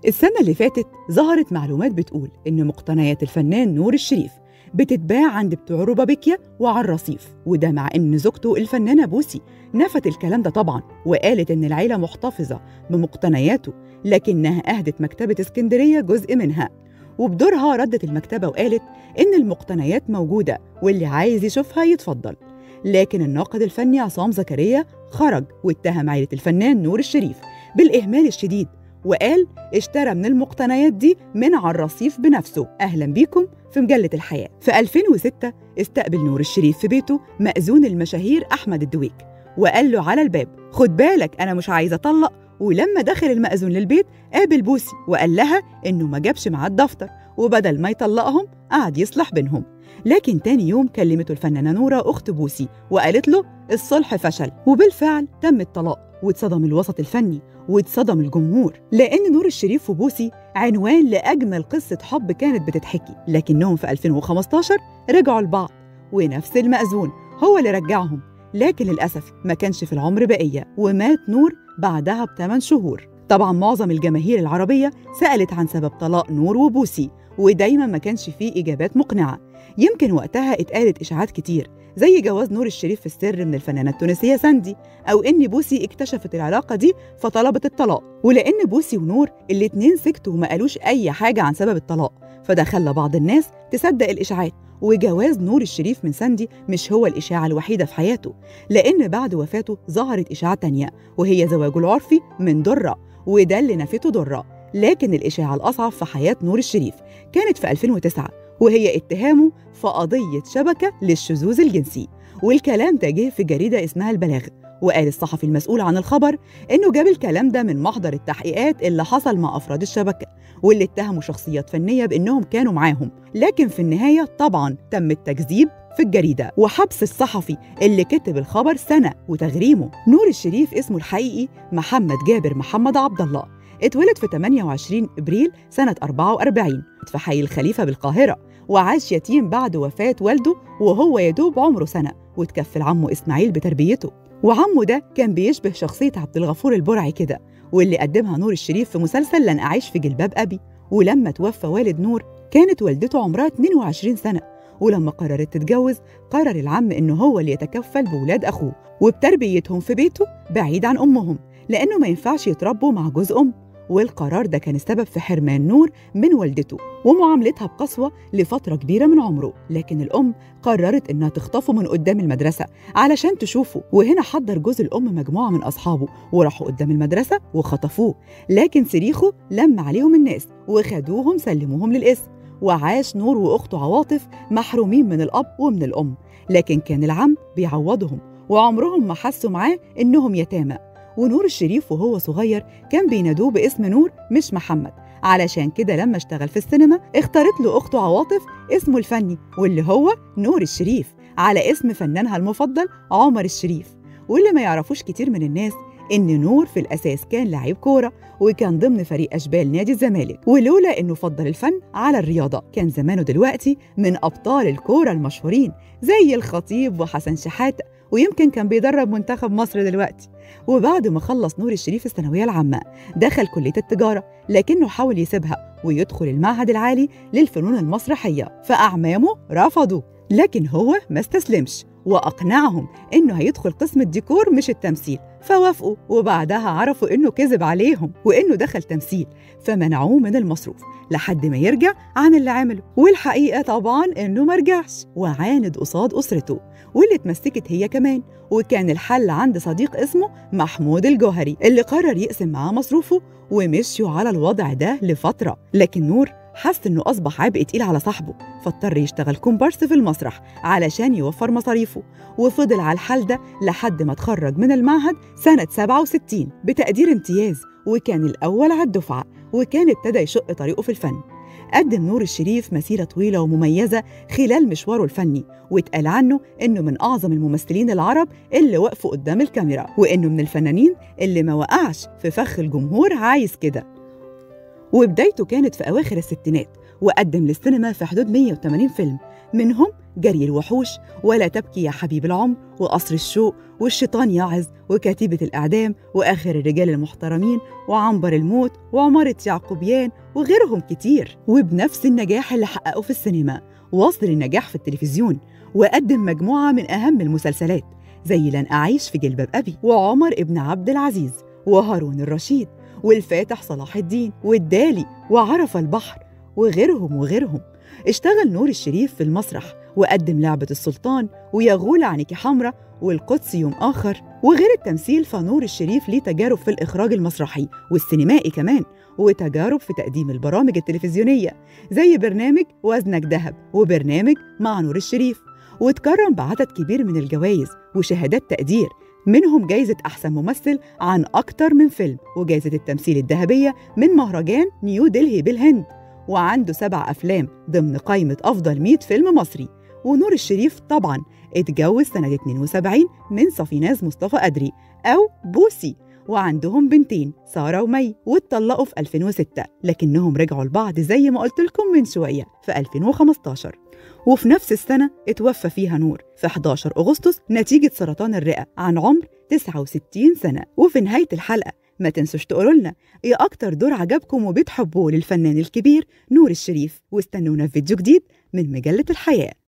السنة اللي فاتت ظهرت معلومات بتقول إن مقتنيات الفنان نور الشريف بتتباع عند بتوع روبابيكيا وعلى الرصيف وده مع إن زوجته الفنانة بوسي نفت الكلام ده طبعا وقالت إن العيلة محتفظة بمقتنياته لكنها أهدت مكتبة اسكندرية جزء منها وبدورها ردت المكتبة وقالت إن المقتنيات موجودة واللي عايز يشوفها يتفضل لكن الناقد الفني عصام زكريا خرج واتهم عيلة الفنان نور الشريف بالإهمال الشديد وقال اشترى من المقتنيات دي من على الرصيف بنفسه أهلا بيكم في مجلة الحياة في 2006 استقبل نور الشريف في بيته مأذون المشاهير أحمد الدويك وقال له على الباب خد بالك أنا مش عايز أطلق ولما دخل المأذون للبيت قابل بوسي وقال لها إنه ما جابش معاه الدفتر وبدل ما يطلقهم قعد يصلح بينهم لكن تاني يوم كلمته الفنانة نورة أخت بوسي وقالت له الصلح فشل وبالفعل تم الطلاق واتصدم الوسط الفني واتصدم الجمهور لأن نور الشريف وبوسي عنوان لأجمل قصة حب كانت بتتحكي لكنهم في 2015 رجعوا لبعض ونفس المأذون هو اللي رجعهم لكن للأسف ما كانش في العمر بقية ومات نور بعدها بثمان شهور طبعا معظم الجماهير العربية سألت عن سبب طلاق نور وبوسي ودايما ما كانش فيه إجابات مقنعة يمكن وقتها اتقالت إشاعات كتير زي جواز نور الشريف في السر من الفنانة التونسية ساندي أو إن بوسي اكتشفت العلاقة دي فطلبت الطلاق ولأن بوسي ونور الاتنين سكتوا وما قالوش أي حاجة عن سبب الطلاق فده خلى بعض الناس تصدق الإشاعات وجواز نور الشريف من ساندي مش هو الإشاعة الوحيدة في حياته لأن بعد وفاته ظهرت إشاعة تانية وهي زواجه العرفي من درة وده اللي نفته درة لكن الإشاعة الأصعب في حياة نور الشريف كانت في 2009 وهي اتهامه في قضية شبكة للشذوذ الجنسي والكلام ده جه في جريدة اسمها البلاغ وقال الصحفي المسؤول عن الخبر إنه جاب الكلام ده من محضر التحقيقات اللي حصل مع أفراد الشبكة واللي اتهموا شخصيات فنية بإنهم كانوا معاهم لكن في النهاية طبعا تم التكذيب في الجريدة وحبس الصحفي اللي كتب الخبر سنة وتغريمه نور الشريف اسمه الحقيقي محمد جابر محمد عبد الله اتولد في 28 ابريل سنة 44 في حي الخليفة بالقاهرة وعاش يتيم بعد وفاة والده وهو يدوب عمره سنة وتكفل عمه إسماعيل بتربيته وعمه ده كان بيشبه شخصية عبد الغفور البرعي كده واللي قدمها نور الشريف في مسلسل لن أعيش في جلباب أبي ولما توفى والد نور كانت والدته عمرها 22 سنة ولما قررت تتجوز قرر العم إنه هو اللي يتكفل بولاد أخوه وبتربيتهم في بيته بعيد عن أمهم لأنه ما ينفعش يتربوا مع جوز أم والقرار ده كان السبب في حرمان نور من والدته ومعاملتها بقسوة لفترة كبيرة من عمره لكن الأم قررت إنها تخطفه من قدام المدرسة علشان تشوفه وهنا حضر جوز الأم مجموعة من أصحابه وراحوا قدام المدرسة وخطفوه لكن صريخه لم عليهم الناس وخدوهم سلموهم للقسم وعاش نور وأخته عواطف محرومين من الأب ومن الأم لكن كان العم بيعوضهم وعمرهم ما حسوا معاه إنهم يتامى ونور الشريف وهو صغير كان بينادوه باسم نور مش محمد علشان كده لما اشتغل في السينما اختارت له أخته عواطف اسمه الفني واللي هو نور الشريف على اسم فنانها المفضل عمر الشريف واللي ما يعرفوش كتير من الناس إن نور في الأساس كان لعيب كورة وكان ضمن فريق أشبال نادي الزمالك ولولا إنه فضل الفن على الرياضة كان زمانه دلوقتي من أبطال الكورة المشهورين زي الخطيب وحسن شحاتة ويمكن كان بيدرب منتخب مصر دلوقتي وبعد ما خلص نور الشريف الثانوية العامة دخل كلية التجارة لكنه حاول يسيبها ويدخل المعهد العالي للفنون المسرحية فأعمامه رفضوا لكن هو ما استسلمش وأقنعهم إنه هيدخل قسم الديكور مش التمثيل فوافقوا وبعدها عرفوا إنه كذب عليهم وإنه دخل تمثيل فمنعوه من المصروف لحد ما يرجع عن اللي عمله والحقيقة طبعا إنه مرجعش وعاند قصاد أسرته واللي اتمسكت هي كمان وكان الحل عند صديق اسمه محمود الجوهري اللي قرر يقسم معاه مصروفه ومشيوا على الوضع ده لفترة لكن نور حس انه اصبح عبء تقيل على صاحبه فاضطر يشتغل كومبارس في المسرح علشان يوفر مصاريفه وفضل على الحال ده لحد ما اتخرج من المعهد سنة 67 بتقدير امتياز وكان الأول على الدفعة وكان ابتدى يشق طريقه في الفن قدم نور الشريف مسيرة طويلة ومميزة خلال مشواره الفني واتقال عنه إنه من أعظم الممثلين العرب اللي وقفوا قدام الكاميرا وإنه من الفنانين اللي ما وقعش في فخ الجمهور عايز كده وبدايته كانت في أواخر الستينات وقدم للسينما في حدود 180 فيلم منهم جري الوحوش ولا تبكي يا حبيب العمر وقصر الشوق والشيطان يعظ وكتيبة الإعدام وآخر الرجال المحترمين وعنبر الموت وعمارة يعقوبيان وغيرهم كتير وبنفس النجاح اللي حققه في السينما واصل النجاح في التلفزيون وقدم مجموعة من أهم المسلسلات زي لن أعيش في جلباب أبي وعمر ابن عبد العزيز وهارون الرشيد والفاتح صلاح الدين والدالي وعرف البحر وغيرهم وغيرهم اشتغل نور الشريف في المسرح وقدم لعبة السلطان ويغول عنك حمرة والقدس يوم آخر وغير التمثيل فنور الشريف ليه تجارب في الإخراج المسرحي والسينمائي كمان وتجارب في تقديم البرامج التلفزيونية زي برنامج وزنك ذهب وبرنامج مع نور الشريف واتكرم بعدد كبير من الجوائز وشهادات تقدير منهم جايزة أحسن ممثل عن أكتر من فيلم وجايزة التمثيل الذهبية من مهرجان نيو دلهي بالهند وعنده سبع أفلام ضمن قائمة أفضل 100 فيلم مصري ونور الشريف طبعا اتجوز سنة 72 من صفيناز مصطفى أدري أو بوسي وعندهم بنتين سارة ومي واتطلقوا في 2006 لكنهم رجعوا لبعض زي ما قلت لكم من شوية في 2015 وفي نفس السنة اتوفى فيها نور في 11 أغسطس نتيجة سرطان الرئة عن عمر 69 سنة وفي نهاية الحلقة ما تنسوش تقولوا لنا ايه أكتر دور عجبكم وبتحبوه للفنان الكبير نور الشريف واستنونا في فيديو جديد من مجلة الحياة